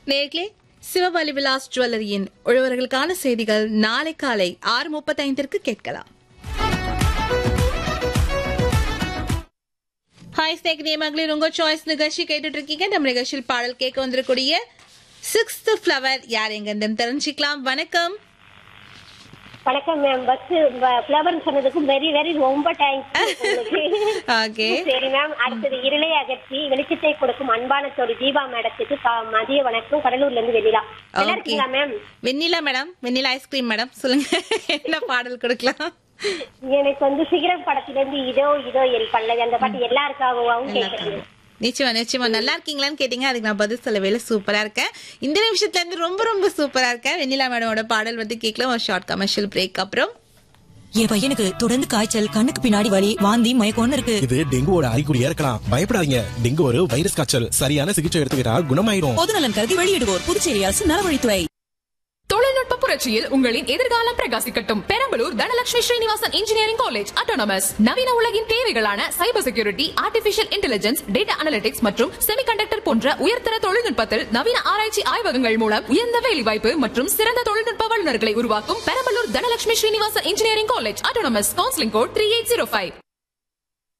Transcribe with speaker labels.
Speaker 1: நேர்களே சிவவலி விலாஸ் ஜுவல்லரியின் உழவர்களுக்கான செய்திகள் நாளை காலை ஆறு முப்பத்தைந்திற்கு கேட்கலாம் ஹாய் ஸ்நேகிதிய மகளிர் உங்க சாய்ஸ் நிகழ்ச்சி கேட்டுட்டு இருக்கீங்க நம்ம நிகழ்ச்சியில் பாடல் கேட்க வந்திருக்கூடிய சிக்ஸ்த் ஃபிளவர் யார் எங்க தெரிஞ்சுக்கலாம் வணக்கம்
Speaker 2: வணக்கம் மேம் பஸ் ஃபிளவர் சொன்னதுக்கு வெரி வெரி ரொம்ப தேங்க்ஸ்
Speaker 1: ஓகே
Speaker 2: சரி மேம் அடுத்தது இருளை அகற்றி வெளிச்சத்தை கொடுக்கும் அன்பான தோழி தீபா மேடத்துக்கு கா- மதிய வணக்கம் கடலூர்ல இருந்து வெளியிலா நல்லா
Speaker 1: ஓகே
Speaker 2: இருக்கீங்களா ma'am
Speaker 1: Vennila madam Vennila ice cream madam சொல்லுங்க என்ன பாடல் கொடுக்கலாம்
Speaker 2: எனக்கு வந்து சிகரம் படத்துல இருந்து இதோ இதோ என் பல்லவி அந்த பாட்டு எல்லாருக்காகவும் கேட்கறது
Speaker 1: நிச்சயமா நிச்சயமா நல்லா இருக்கீங்களான்னு கேட்டீங்க அதுக்கு நான் பதில் சொல்லவே சூப்பரா இருக்கேன் இந்த நிமிஷத்துல இருந்து ரொம்ப ரொம்ப சூப்பரா இருக்கேன் வெண்ணிலா மேடமோட பாடல் வந்து கேட்கலாம் ஒரு ஷார்ட் கமர்ஷியல் பிரேக் அப்புறம்
Speaker 3: என் பையனுக்கு தொடர்ந்து காய்ச்சல் கண்ணுக்கு பின்னாடி வலி வாந்தி மயக்கம்னு இருக்கு
Speaker 4: இது டெங்குவோட அறிகுறியா இருக்கலாம் பயப்படாதீங்க டெங்கு ஒரு வைரஸ் காய்ச்சல் சரியான சிகிச்சை எடுத்துக்கிட்டா குணமாயிரும்
Speaker 3: பொதுநலன் கருதி வெளியிடுவோர் புதுச்சேரி அரசு நலவழித்துறை
Speaker 5: தொழில்நுட்ப புரட்சியில் உங்களின் எதிர்காலம் பிரகாசிக்கட்டும் Perambalur Dhanalakshmi Srinivasan engineering college autonomous நவீன உலகின் தேவைகளான cyber security artificial intelligence data analytics மற்றும் செமிகண்டக்டர் போன்ற உயர்தர தொழில்நுட்பத்தில் நவீன ஆராய்ச்சி ஆய்வகங்கள் மூலம் உயர்ந்த வேலைவாய்ப்பு மற்றும் சிறந்த தொழில்நுட்ப வல்லுநர்களை உருவாக்கும் Perambalur Dhanalakshmi Srinivasan engineering college autonomous counselling code three eight zero five